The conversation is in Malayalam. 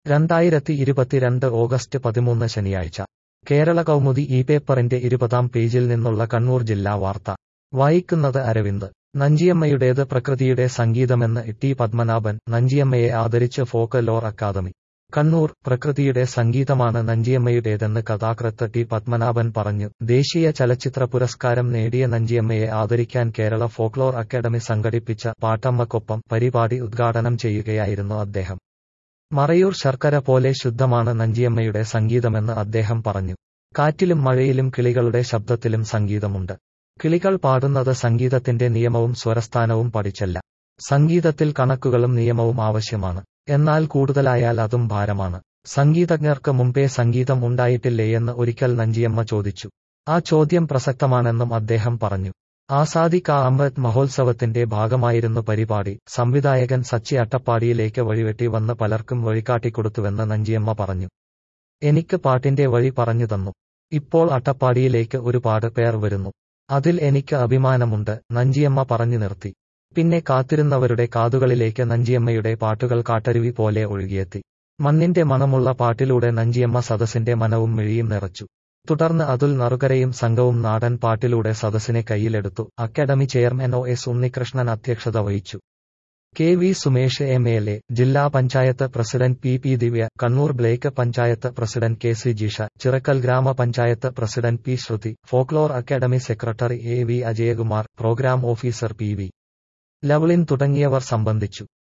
രണ്ടായിരത്തി ഇരുപത്തിരണ്ട് ഓഗസ്റ്റ് പതിമൂന്ന് ശനിയാഴ്ച കേരള കൗമുദി ഈ പേപ്പറിന്റെ ഇരുപതാം പേജിൽ നിന്നുള്ള കണ്ണൂർ ജില്ലാ വാർത്ത വായിക്കുന്നത് അരവിന്ദ് നഞ്ചിയമ്മയുടേത് പ്രകൃതിയുടെ സംഗീതമെന്ന് ടി പത്മനാഭൻ നഞ്ചിയമ്മയെ ആദരിച്ച് ഫോക്ക് ലോർ അക്കാദമി കണ്ണൂർ പ്രകൃതിയുടെ സംഗീതമാണ് നഞ്ചിയമ്മയുടേതെന്ന് കഥാകൃത്ത് ടി പത്മനാഭൻ പറഞ്ഞു ദേശീയ ചലച്ചിത്ര പുരസ്കാരം നേടിയ നഞ്ചിയമ്മയെ ആദരിക്കാൻ കേരള ഫോക്ലോർ അക്കാദമി സംഘടിപ്പിച്ച പാട്ടമ്മക്കൊപ്പം പരിപാടി ഉദ്ഘാടനം ചെയ്യുകയായിരുന്നു അദ്ദേഹം മറയൂർ ശർക്കര പോലെ ശുദ്ധമാണ് നഞ്ചിയമ്മയുടെ സംഗീതമെന്ന് അദ്ദേഹം പറഞ്ഞു കാറ്റിലും മഴയിലും കിളികളുടെ ശബ്ദത്തിലും സംഗീതമുണ്ട് കിളികൾ പാടുന്നത് സംഗീതത്തിന്റെ നിയമവും സ്വരസ്ഥാനവും പഠിച്ചല്ല സംഗീതത്തിൽ കണക്കുകളും നിയമവും ആവശ്യമാണ് എന്നാൽ കൂടുതലായാൽ അതും ഭാരമാണ് സംഗീതജ്ഞർക്ക് മുമ്പേ സംഗീതം ഉണ്ടായിട്ടില്ലേയെന്ന് ഒരിക്കൽ നഞ്ചിയമ്മ ചോദിച്ചു ആ ചോദ്യം പ്രസക്തമാണെന്നും അദ്ദേഹം പറഞ്ഞു ആസാദി കാ അമൃത് മഹോത്സവത്തിന്റെ ഭാഗമായിരുന്നു പരിപാടി സംവിധായകൻ സച്ചി അട്ടപ്പാടിയിലേക്ക് വഴിവെട്ടി വന്ന് പലർക്കും വഴികാട്ടിക്കൊടുത്തുവെന്ന് നഞ്ചിയമ്മ പറഞ്ഞു എനിക്ക് പാട്ടിന്റെ വഴി പറഞ്ഞു തന്നു ഇപ്പോൾ അട്ടപ്പാടിയിലേക്ക് ഒരുപാട് പേർ വരുന്നു അതിൽ എനിക്ക് അഭിമാനമുണ്ട് നഞ്ചിയമ്മ പറഞ്ഞു നിർത്തി പിന്നെ കാത്തിരുന്നവരുടെ കാതുകളിലേക്ക് നഞ്ചിയമ്മയുടെ പാട്ടുകൾ കാട്ടരുവി പോലെ ഒഴുകിയെത്തി മണ്ണിന്റെ മണമുള്ള പാട്ടിലൂടെ നഞ്ചിയമ്മ സദസ്സിന്റെ മനവും മിഴിയും നിറച്ചു തുടർന്ന് അതുൽ നറുകരയും സംഘവും നാടൻ പാട്ടിലൂടെ സദസ്സിനെ കയ്യിലെടുത്തു academy chairman O S Unnikrishnan അധ്യക്ഷത വഹിച്ചു K V Sumesh M L A ജില്ലാ panchayat president P P Divya Kannur block panchayat president K C Jisha Chirakkal ഗ്രാമപഞ്ചായത്ത് president P Sruthi folklore academy secretary A V Ajayakumar programme officer P V Lovelin തുടങ്ങിയവർ സംബന്ധിച്ചു